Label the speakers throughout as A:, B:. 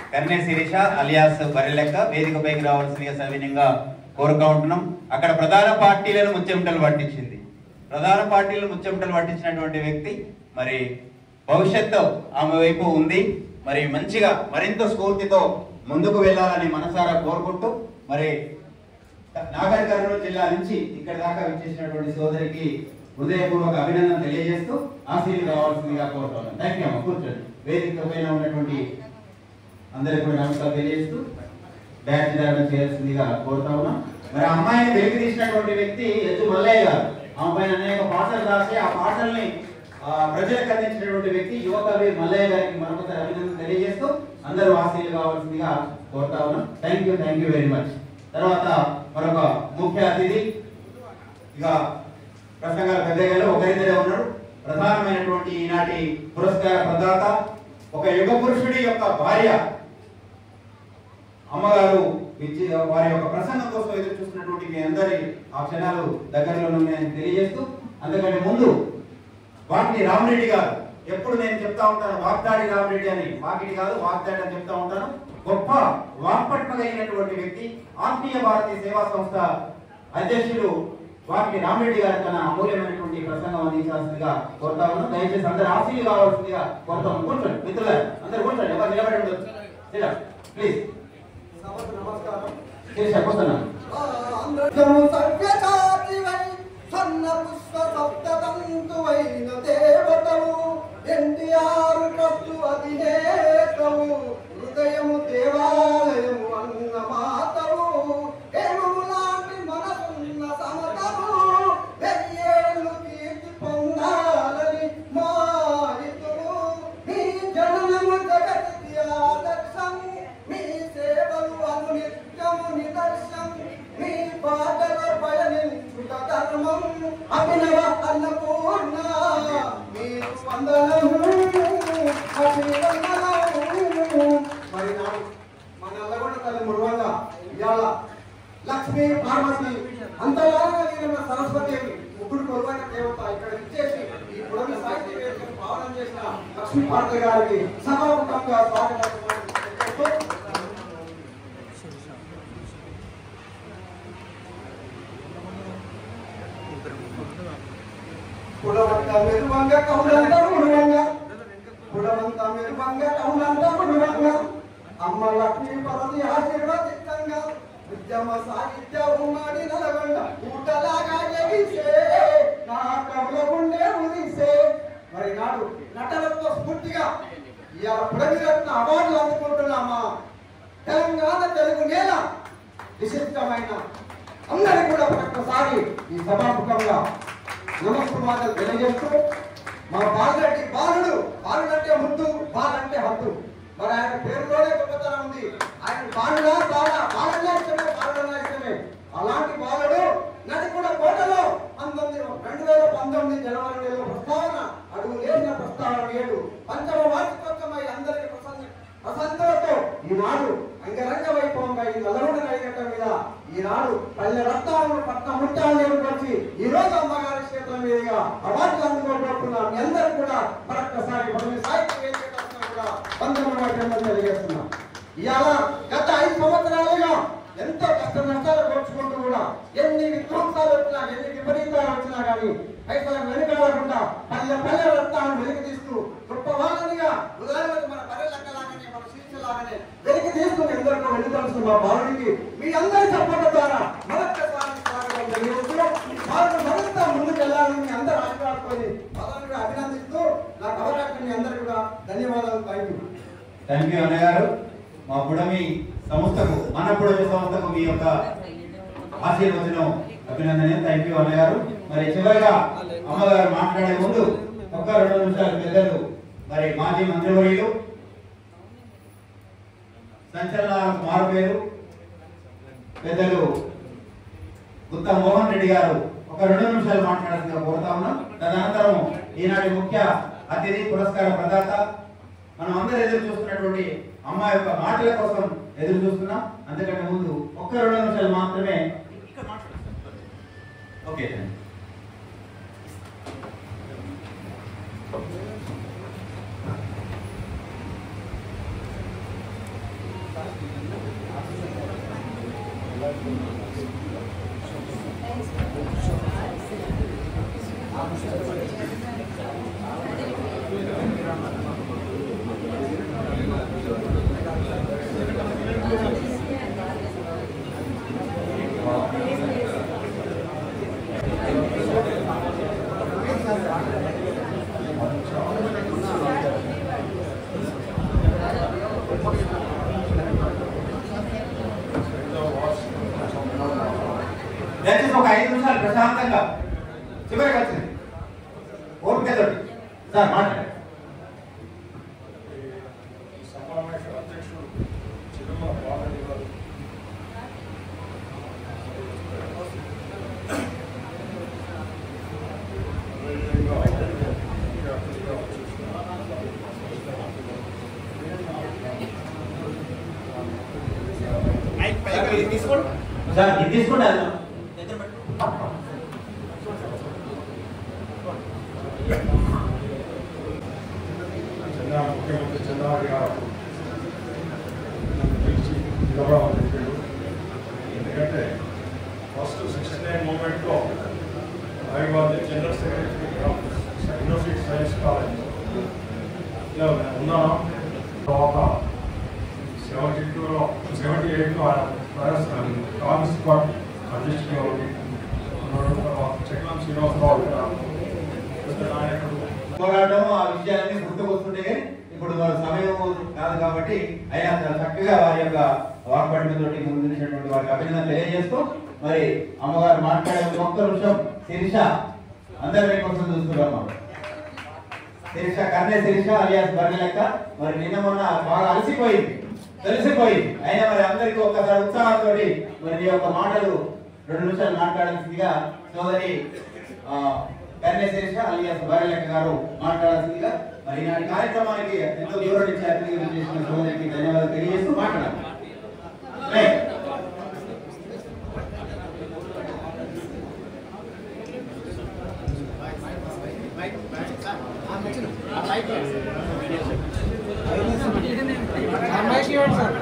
A: కన్నే శిరీష అలియాస్ బరిలెక్క వేదికపైకి రావాల్సిందిగా సవినయంగా కోరుతా ఉంటున్నాం అక్కడ ప్రధాన పార్టీలను ముచ్చెమటలు పట్టించింది ప్రధాన పార్టీలను ముచ్చెమటలు పట్టించినటువంటి వ్యక్తి మరి భవిష్యత్తు ఆమె వైపు ఉంది మరి మంచిగా మరింత స్ఫూర్తితో ముందుకు వెళ్ళాలని మనసారా కోరుకుంటూ మరి నాగర్ కర్నూలు జిల్లా నుంచి ఇక్కడ దాకా విచ్చేసినటువంటి సోదరికి హృదయపూర్వక అభినందన తెలియజేస్తూ ఆశీర్లు రావాల్సిందిగా కోరుతున్నాను థ్యాంక్ యూ అమ్మ కూర్చోండి వేదిక పైన ఉన్నటువంటి అందరికీ కూడా నమస్కారం తెలియజేస్తూ బ్యాచ్ ధారణ చేయాల్సిందిగా కోరుతా ఉన్నాం మరి ఆ అమ్మాయిని వెలికి తీసినటువంటి వ్యక్తి ఎత్తు మల్లయ్య గారు ఆ పైన అనేక పాటలు రాసి ఆ పాటల్ని ఆ, ప్రజలకు అందించినటువంటి వ్యక్తి యువకవి మల్లయ్య గారికి మరొకసారి అభినందన తెలియజేస్తూ అందరూ ఆశీలు కావాల్సిందిగా కోరుతా ఉన్నాం thank you thank you very much తర్వాత మరొక ముఖ్య అతిథి ఇక ప్రసంగాల పెద్దగా ఒకరిద్దరే ఉన్నారు ప్రధానమైనటువంటి ఈనాటి పురస్కార ప్రదాత ఒక యుగ పురుషుడి యొక్క భార్య అమ్మగారు ఇచ్చి వారి యొక్క ప్రసంగం కోసం ఎదురు చూస్తున్నటువంటి మీ అందరి ఆ క్షణాలు దగ్గరలో ఉన్నాయని తెలియజేస్తూ అంతకంటే ముందు వాటిని రామరెడ్డి గారు ఎప్పుడు నేను చెప్తా ఉంటాను వాగ్దాడి రామరెడ్డి అని వాకిటి కాదు వాగ్దాడి అని చెప్తా ఉంటాను గొప్ప వాక్పట్మ కలిగినటువంటి వ్యక్తి ఆత్మీయ భారతీయ సేవా సంస్థ అధ్యక్షులు వాకిటి రామరెడ్డి గారు తన అమూల్యమైనటువంటి ప్రసంగం అందించాల్సిందిగా కోరుతా ఉన్నాను దయచేసి అందరు ఆశీలు కావాల్సిందిగా కోరుతా ఉన్నాను కూర్చోండి మిత్రులారు అందరు కూర్చోండి ఎవరు నిలబడి ఉండొచ్చు ప్లీజ్
B: సభకు నమస్కారం
A: చేసి చెప్పొస్తున్నాను
B: అందరము సవ్యసాచివై సన్న పుష్ప సప్తతంతువైన దేవతవు ఎన్టీఆర్ ట్రస్టు అధినేతవు హృదయము దేవాలయము అన్న మాతవు ఏమము లాంటి మనసున్న సమతవు వెయ్యేళ్ళు కీర్తి పొందాలని మా ఇతుడు మీ జననము జగతికి ఆదర్శం మీ సేవలు అను నిత్యము నిదర్శం మీ బాటలో పయనించుట ధర్మం అభినవ అన్నపూర్ణ మీరు వందనము అభివందనము మరి నాకు మన అల్లగొండ తల్లి మురువంగా ఇవాళ లక్ష్మీ పార్వతి అంతలాగా కలిగిన సరస్వతి ముగ్గురు కొలువైన దేవత ఇక్కడ ఇచ్చేసి ఈ పురమి సాహిత్య వేదికను పావనం చేసిన లక్ష్మీ పార్వతి గారికి సభాముఖంగా స్వాగతం చెప్తూ కులవంత మెరువంగ కౌలంత ముడువంగ కులవంత మెరువంగ కౌలంత ముడువంగ అమ్మ లక్ష్మీ పరది ఆశీర్వదితంగా ఉద్యమ సాహిత్య ఉమ్మడి నలగొండ ఊటలాగా ఎగిసే నా కమల గుండె ఉదిసే మరి నాడు నటనతో స్ఫూర్తిగా ఇవాళ పురవిరత్న అవార్డులు అందుకుంటున్నామా తెలంగాణ తెలుగు నేల విశిష్టమైన అందరికీ కూడా ఒక్కసారి ఈ సభాముఖంగా నమస్కారాలు తెలియజేస్తూ మా బాలరెడ్డి బాలుడు బాలుడు అంటే ముద్దు బాలంటే హద్దు మరి ఆయన పేరులోనే గొప్పతనం ఉంది ఆయన బాలుడా బాల బాలన్నా ఇష్టమే బాలుడన్నా ఇష్టమే అలాంటి బాలుడు నడికుడ కోటలో పంతొమ్మిది రెండు వేల పంతొమ్మిది జనవరి నెలలో ప్రస్తావన అడుగు లేచిన ప్రస్తావన నేడు పంచమ వార్షికోత్సవమై అందరికీ ప్రసన్న ప్రసన్నతతో ఈనాడు అంగరంగ వైభవంగా ఈ నల్లగొండ నడిగట్ట మీద ఈనాడు పల్లె రత్నాలను పట్ట ముట్టాలు నేర్పొచ్చి ఈ రోజు అమ్మగారి క్షేత్రం మీదుగా అవార్డులు అందుకోబోతున్నా మీ అందరూ కూడా మరొక్కసారి మన సాహిత్య వేదిక తరఫున కూడా వందనమైన తెలియజేస్తున్నాం ఇవాళ గత ఐదు సంవత్సరాలుగా ఎంతో కష్ట నష్టాలు కోర్చుకుంటూ కూడా ఎన్ని విధ్వంసాలు వచ్చినా ఎన్ని విపరీతాలు వచ్చినా కానీ పైసలకు వెనుకాడకుండా పల్లె పల్లె రత్నాలను వెలికి తీస్తూ గొప్ప వాళ్ళనిగా ఉదాహరణకు మన పల్లెలక్కలాగానే మన శీర్షలాగానే వెలికి తీస్తూ మీ అందరికీ వెనుకలుస్తున్న మా బాలుడికి మీ అందరి సపోర్ట్ ద్వారా మరొక్కసారి స్వాగతం తెలియజేస్తూ వాళ్ళని మరింత ముందుకు వెళ్ళాలని మీ అందరూ ఆశీర్వాదుకొని వాళ్ళని కూడా అభినందిస్తూ నాకు అవకాశం మీ అందరికీ కూడా ధన్యవాదాలు థ్యాంక్ యూ
A: థ్యాంక్ యూ అన్నయ్య గారు మా పుడమి సంస్థకు మన పుడమి సంస్థకు మీ యొక్క ఆశీర్వచనం అభినందన థ్యాంక్ యూ అన్నయ్య గారు మరి చివరిగా అమ్మగారు మాట్లాడే ముందు ఒక్క రెండు నిమిషాలు పెద్దలు మరి మాజీ మంత్రివర్యులు సంచలనాలకు మారు పేరు పెద్దలు గుత్తా మోహన్ రెడ్డి గారు ఒక రెండు నిమిషాలు మాట్లాడాల్సిందిగా కోరుతా ఉన్నాం తదనంతరం ఈనాటి ముఖ్య అతిథి పురస్కార ప్రదాత మనం అందరూ ఎదురు చూస్తున్నటువంటి అమ్మ యొక్క మాటల కోసం ఎదురు చూస్తున్నాం అంతకంటే ముందు ఒక్క రెండు నిమిషాలు మాత్రమే ఓకే దయచేసి ఒక ఐదు నిమిషాలు ప్రశాంతంగా చివరికి వచ్చింది ఓపికతోటి సార్ మాట్లాడండి
C: సమావేశ అధ్యక్షుడు చిరుమ బాలరెడ్డి గారు అదేవిధంగా ముఖ్య అతిథిగా వచ్చేసిన
A: సార్ ఇది తీసుకోండి అది
C: చంద్ర ముఖ్యమంత్రి చంద్రబాబు గారు నన్ను పిలిచి నిలబడమని చెప్పాడు ఎందుకంటే ఫస్ట్ సిక్స్టీ నైన్ మూమెంట్లో I was the general secretary of university science college ఇలా ఉన్నాను తర్వాత సెవెంటీ టూలో సెవెంటీ ఎయిట్లో ఆయన కాంగ్రెస్ పార్టీ అధ్యక్షుడిగా ఉండి ఉన్నాడు తర్వాత చక్రం శ్రీనివాసరావు గారు పెద్ద నాయకుడు
A: పోరాటం ఆ విషయాలన్నీ గుర్తుకొస్తుంటే కానీ ఇప్పుడు మన సమయం కాదు కాబట్టి అయినా చాలా చక్కగా వారి యొక్క వాక్పటిమతోటి ముందు నిలిచినటువంటి వారికి అభినందనలు తెలియజేస్తూ మరి అమ్మగారు మాట్లాడే ఒక్క నిమిషం శిరీష అందరి మీకోసం చూస్తున్నాం శిరీష కన్నే శిరీష అలియాస్ బర్రె లెక్క మరి నిన్న మొన్న బాగా అలసిపోయింది తెలిసిపోయింది అయినా మరి అందరికీ ఒక్కసారి ఉత్సాహంతో మరి నీ యొక్క మాటలు రెండు నిమిషాలు మాట్లాడాల్సిందిగా సోదరి ఆ, కన్నే శిరీష అలియాస్ బర్రె లెక్క గారు మాట్లాడాల్సిందిగా మరి ఈనాటి కార్యక్రమానికి ఎంతో దూరం నుంచి అతిథిగా చేసిన సోదరికి ధన్యవాదాలు తెలియజేస్తూ మాట్లాడాలి రైట్.
D: అమ్మాయికి ఇవ్వండి సార్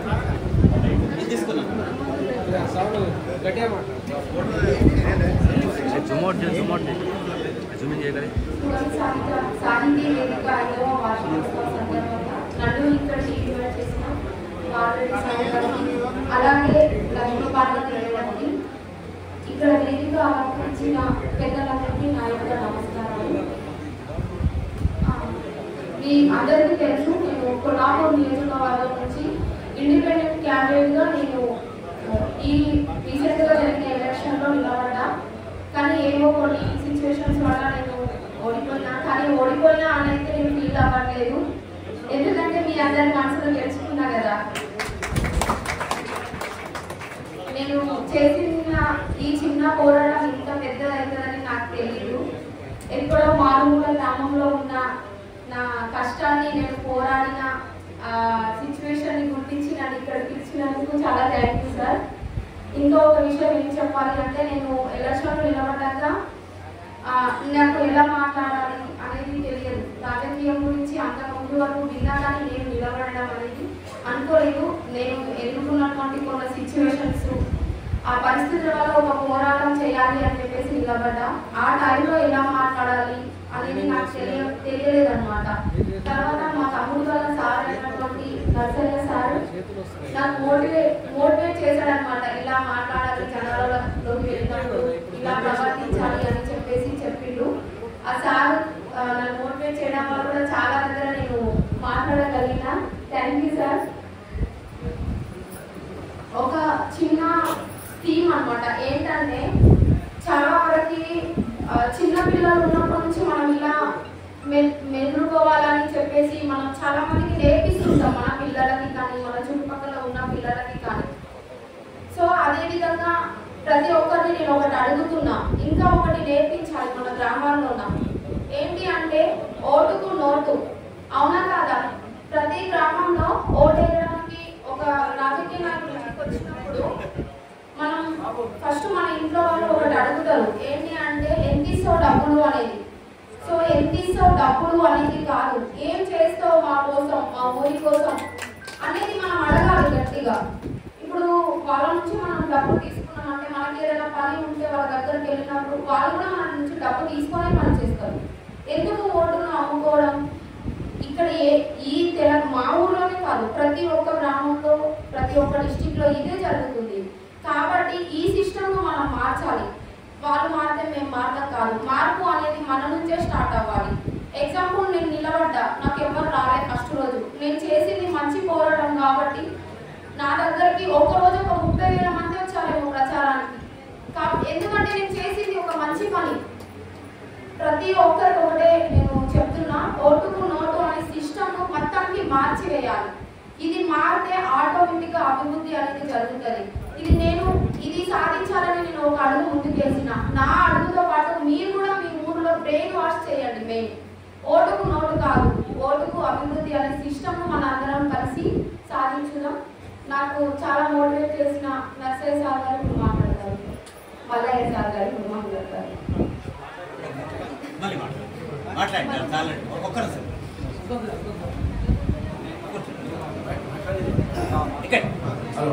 D: సౌండ్ గట్టిగా మాట్లాడు
E: జూమ్ అవుట్ చేయి జూమ్ అవుట్ చేయి జూమ్ ఇన్ చేయగలి
F: సాహిత్య సాహితీ వేదిక ఐదవ వార్షికోత్సవ సందర్భంగా నన్ను ఇక్కడ ఇన్వైట్ చేసిన వాల్రెడ్డి సాయి గారికి అలాగే లక్ష్మీ పార్వతి రేవతి ఇక్కడ వేదిక అలంకరించిన పెద్దలందరికీ నా యొక్క నమస్కారాలు ఆ, మీ అందరికీ తెలుసు నేను కొల్లాపూర్ నియోజకవర్గం నుంచి ఇండిపెండెంట్ క్యాండిడేట్ గా నేను ఆ, ఈ రీసెంట్ గా జరిగిన ఎలక్షన్ లో నిలబడ్డా కానీ ఏవో కొన్ని సిచ్యువేషన్స్ వల్ల నేను ఓడిపోయినా కానీ ఓడిపోయినా అని అయితే నేను ఫీల్ అవ్వట్లేదు ఎందుకంటే మీ అందరి మనసులో గెలుచుకున్నా కదా నేను చేసిన ఈ చిన్న పోరాటం ఇంత పెద్దదవుతుందని నాకు తెలియదు ఎక్కడో మారుమూల గ్రామంలో ఉన్న నా కష్టాన్ని నేను పోరాడిన సిచ్యువేషన్ ని గుర్తించి నన్ను ఇక్కడ పిలిచినందుకు చాలా థ్యాంక్ యూ సార్ ఇంకో ఒక విషయం ఏం చెప్పాలి అంటే నేను ఎలక్షన్ నిలబడ్డాక ఆ, నాకు ఎలా మాట్లాడాలి అనేది తెలియదు రాజకీయం గురించి అంత ముందు వరకు విన్నా కానీ నేను నిలబడడం అనేది అనుకోలేదు నేను ఎదుర్కొన్నటువంటి కొన్ని సిచ్యువేషన్స్ ఆ పరిస్థితుల వల్ల ఒక పోరాటం చేయాలి అని చెప్పేసి నిలబడ్డా ఆ టైంలో ఎలా మాట్లాడాలి అనేది నాకు తెలియ తెలియలేదు అనమాట తర్వాత మా తమ్ముడు వల్ల సార్ అయినటువంటి నర్సయ్య సార్ నాకు మోటివేట్ మోటివేట్ చేశాడు అనమాట ఇలా మాట్లాడాలి జనాలలోకి వెళ్ళినప్పుడు ఇలా ప్రవర్తించాలి అని చెప్పేసి చెప్పిండు ఆ సార్ ఆ, నన్ను మోటివేట్ చేయడం వల్ల కూడా చాలా దగ్గర నేను మాట్లాడగలిగిన థ్యాంక్ యూ సార్ ఒక చిన్న థీమ్ అన్నమాట ఏంటంటే చాలా వరకు ఆ, చిన్న పిల్లలు ఉన్నప్పటి నుంచి మనం ఇలా మె- మెదులుకోవాలని చెప్పేసి మనం చాలా మందికి నేర్పిస్తుంటాం మన పిల్లలకి కానీ మన చుట్టుపక్కల ఉన్న పిల్లలకి కానీ సో అదే విధంగా ప్రతి ఒక్కరిని నేను ఒకటి అడుగుతున్నా ఇంకా ఒకటి నేర్పించాలి మన గ్రామాల్లో ఉన్న ఏంటి అంటే ఓటుకు నోటు అవునా కాదా ప్రతి గ్రామంలో ఓటు వేయడానికి ఒక రాజకీయ నాయకుడు ఇంటికి వచ్చినప్పుడు మనం ఫస్ట్ మన ఇంట్లో వాళ్ళు ఒకటి అడుగుతారు ఏంటి అంటే ఎంత ఇస్తావు డబ్బులు అనేది సో ఎంత ఇస్తావు డబ్బులు అనేది కాదు ఏం చేస్తావు మా కోసం మా ఊరి కోసం అనేది మనం అడగాలి గట్టిగా ఇప్పుడు వాళ్ళ నుంచి మనం డబ్బు తీసుకున్నామంటే మనకి ఏదైనా పని ఉంటే వాళ్ళ దగ్గరికి వెళ్ళినప్పుడు వాళ్ళు కూడా మన నుంచి డబ్బు తీసుకొని పని చేస్తారు ఎందుకు ఓటును అమ్ముకోవడం ఇక్కడ ఏ ఈ తెలంగాణ మా ఊర్లోనే కాదు ప్రతి ఒక్క గ్రామంలో ప్రతి ఒక్క డిస్టిక్ లో ఇదే జరుగుతుంది కాబట్టి ఈ సిస్టమ్ మనం మార్చాలి వాళ్ళు మారితే మేము మారడం కాదు మార్పు అనేది మన నుంచే స్టార్ట్ అవ్వాలి ఎగ్జాంపుల్ నేను నిలబడ్డా నాకు ఎవరు రాలేదు ఫస్ట్ రోజు నేను చేసింది మంచి పోరాటం కాబట్టి నా దగ్గరికి ఒక రోజు ఒక ముప్పై వేల మంది వచ్చారేమో ప్రచారానికి కా- ఎందుకంటే నేను చేసింది ఒక మంచి పని ప్రతి ఒక్కరికి ఒకటే నేను చెప్తున్నా ఓటుకు నోటు అనే సిస్టమ్ మొత్తానికి మార్చివేయాలి ఇది మారితే ఆటోమేటిక్ గా అభివృద్ధి అనేది జరుగుతుంది ఇది నేను ఇది సాధించాలని నేను ఒక అడుగు ముందుకేసిన నా అడుగుతో పాటు మీరు కూడా మీ ఊర్లో బ్రెయిన్ వాష్ చేయండి మెయిన్ ఓటుకు నోటు కాదు ఓటుకు అభివృద్ధి అనే సిస్టమ్ మన అందరం కలిసి సాధించుదాం నాకు చాలా మోటివేట్ చేసిన నర్సయ్య సార్ గారు ఇప్పుడు మాట్లాడతారు మల్లయ్య సార్ గారు ఇప్పుడు మాట్లాడతారు
A: మళ్ళీ మాట్లాడు మాట్లాడండి చాలండి ఒక్కరు సార్ ఇక్కడ
C: హలో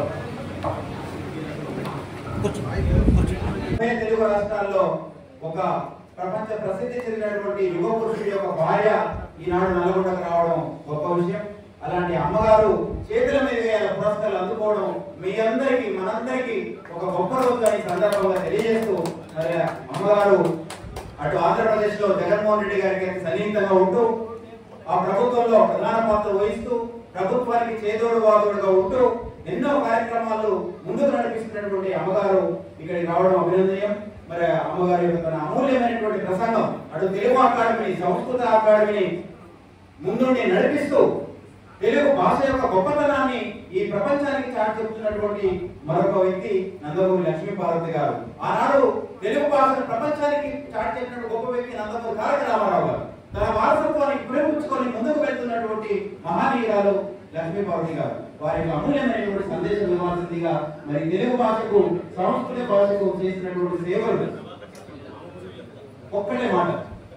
A: ఉభయ తెలుగు రాష్ట్రాల్లో ఒక ప్రపంచ ప్రసిద్ధి చెందినటువంటి యుగ పురుషుడి యొక్క భార్య ఈనాడు నల్గొండకు రావడం గొప్ప విషయం అలాంటి అమ్మగారు చేతుల మీద వేల పురస్కారాలు అందుకోవడం మీ అందరికీ మనందరికీ ఒక గొప్ప రోజు అని సందర్భంగా తెలియజేస్తూ మరి అమ్మగారు అటు ఆంధ్రప్రదేశ్ లో జగన్మోహన్ రెడ్డి గారికి సన్నిహితంగా ఉంటూ ఆ ప్రభుత్వంలో ప్రధాన పాత్ర వహిస్తూ ప్రభుత్వానికి చేదోడు వాదోడుగా ఉంటూ ఎన్నో కార్యక్రమాలు ముందుకు నడిపిస్తున్నటువంటి అమ్మగారు ఇక్కడికి రావడం అభినందనీయం మరి అమ్మగారి యొక్క తన అమూల్యమైనటువంటి ప్రసంగం అటు తెలుగు అకాడమీ సంస్కృత అకాడమీని ముందుండి నడిపిస్తూ తెలుగు భాష యొక్క గొప్పతనాన్ని ఈ ప్రపంచానికి చాటి చెప్తున్నటువంటి మరొక వ్యక్తి నందమూరి లక్ష్మీ పార్వతి గారు ఆనాడు తెలుగు భాషను ప్రపంచానికి చాటి చెప్పినటువంటి గొప్ప వ్యక్తి నందమూరి తారక రామారావు గారు తన వారసత్వాన్ని పురపుచ్చుకొని ముందుకు వెళ్తున్నటువంటి మహానీయురాలు లక్ష్మీ పార్వతి గారు వారి యొక్క అమూల్యమైనటువంటి సందేశం ఇవ్వాల్సిందిగా మరి తెలుగు భాషకు సంస్కృత భాషకు చేసినటువంటి సేవలు ఒక్కటే మాట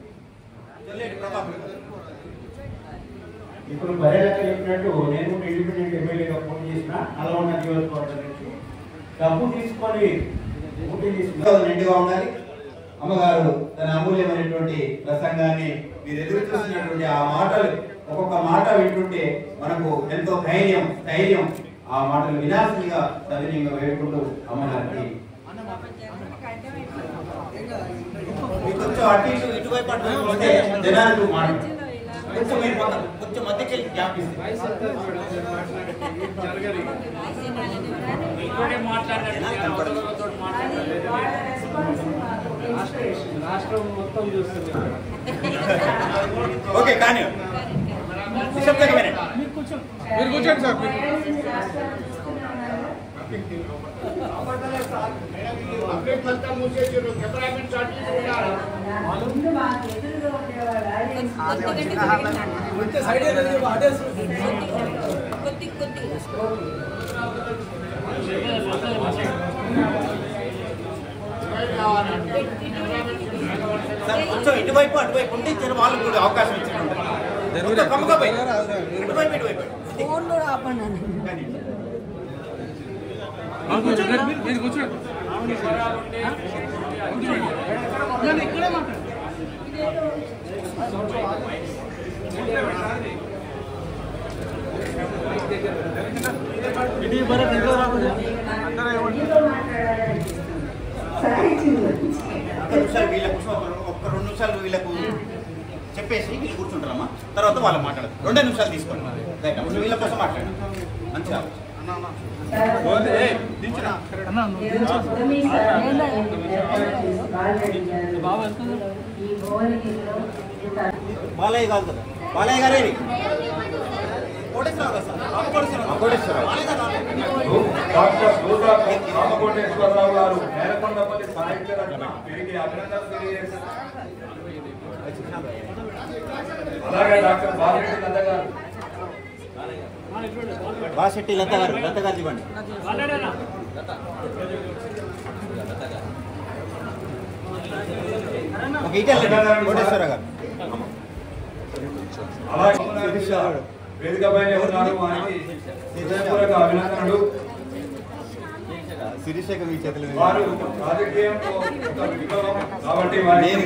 A: ఇప్పుడు బరేలక్క చెప్పినట్టు నేను కూడా ఇండిపెండెంట్ ఎమ్మెల్యేగా పోటీ చేసిన నల్గొండ నియోజకవర్గం నుంచి డబ్బు తీసుకొని పోటీ తీసుకుని నిండుగా ఉండాలి అమ్మగారు తన అమూల్యమైనటువంటి ప్రసంగాన్ని మీరు ఎదురు చూస్తున్నటువంటి ఆ మాటలు ఒక్కొక్క మాట వింటుంటే మనకు ఎంతో ధైర్యం ధైర్యం ఆ మాటలు వినాల్సిందిగా సవినీయంగా వేడుకుంటూ అమ్మగారికి మీరు కొంచెం అటు ఇటు ఇటువైపు అటువైపు వస్తే జనాలకు మాట కొంచెం మీరు పక్కన కొంచెం మధ్యకి వెళ్ళి గ్యాప్ ఇస్తే
D: రాష్ట్రం మొత్తం చూస్తుంది
A: ఓకే కానీ నిశ్శబ్దంగా వినండి.
D: మీరు కూర్చోండి సార్
A: సార్ కొంచెం ఇటువైపు అటువైపు ఉంటే ఇచ్చిన వాళ్ళకి కూడా అవకాశం ఇచ్చింది కొంచెం కమ్ముగా పోయి. ఇటువైపు ఇటువైపు కానీ.
D: మీరు కూర్చోండి ఇక్కడే మాట్లాడు
A: ఒక్క నిమిషాలు వీళ్ళకు ఒక్క రెండు నిమిషాలు వీళ్ళకు చెప్పేసి వీళ్ళు కూర్చుంటారమ్మా తర్వాత వాళ్ళు మాట్లాడతారు రెండే నిమిషాలు తీసుకోండి రైట్ అప్పుడు వీళ్ళ కోసం మాట్లాడండి మంచిగా బాలయ్య కాదు కదా బాలయ్య గారే కోటేశ్వరరావు కదా సార్ కోటేశ్వరరావు కోటేశ్వరరావు బాలయ్య గారు రాలేదు.
C: డాక్టర్ దూదా రామకోటేశ్వరరావు గారు నేలకొండపల్లి సాహిత్య రత్న వీరికి అభినందనలు తెలియజేస్తారు అలాగే డాక్టర్ బాలరెడ్డి నంద గారు
A: బాశెట్టి లత గారు లత గారు ఇవ్వండి ఒక ఇటల్ కోటేశ్వర గారు
C: అలాగే శిరీష వేదికపైనే ఉన్నారు వారికి హృదయపూర్వక అభినందనలు
A: శిరీషకు మీ చేతులు
C: వారు రాజకీయంలో ఒక విప్లవం కాబట్టి వారికి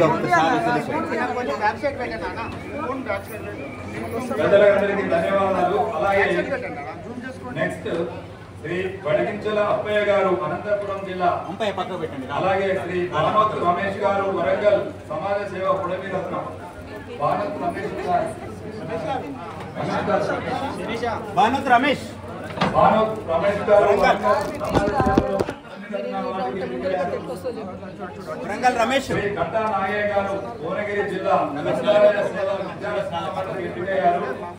C: పెద్దలందరికీ ధన్యవాదాలు అలాగే నెక్స్ట్ శ్రీ వడికించల అప్పయ్య గారు అనంతపురం జిల్లా
A: పక్కకు పెట్టండి
C: అలాగే శ్రీ భానోత్ రమేష్ గారు వరంగల్ సమాజ సేవ పుడమి రత్నం భానోత్ రమేష్ గారు
A: భానుత్ రమేష్
C: భానోత్ రమేష్ గారు వరంగల్ సమాజ సేవలో పుడమి రత్నం వారికి ఎన్నికయ్యారు.
A: వరంగల్ రమేష్
C: శ్రీ గంటా నాగయ్య గారు భువనగిరి జిల్లా గ్రంథాలయ సేవ విద్యార్థి మండలి ఎన్నికయ్యారు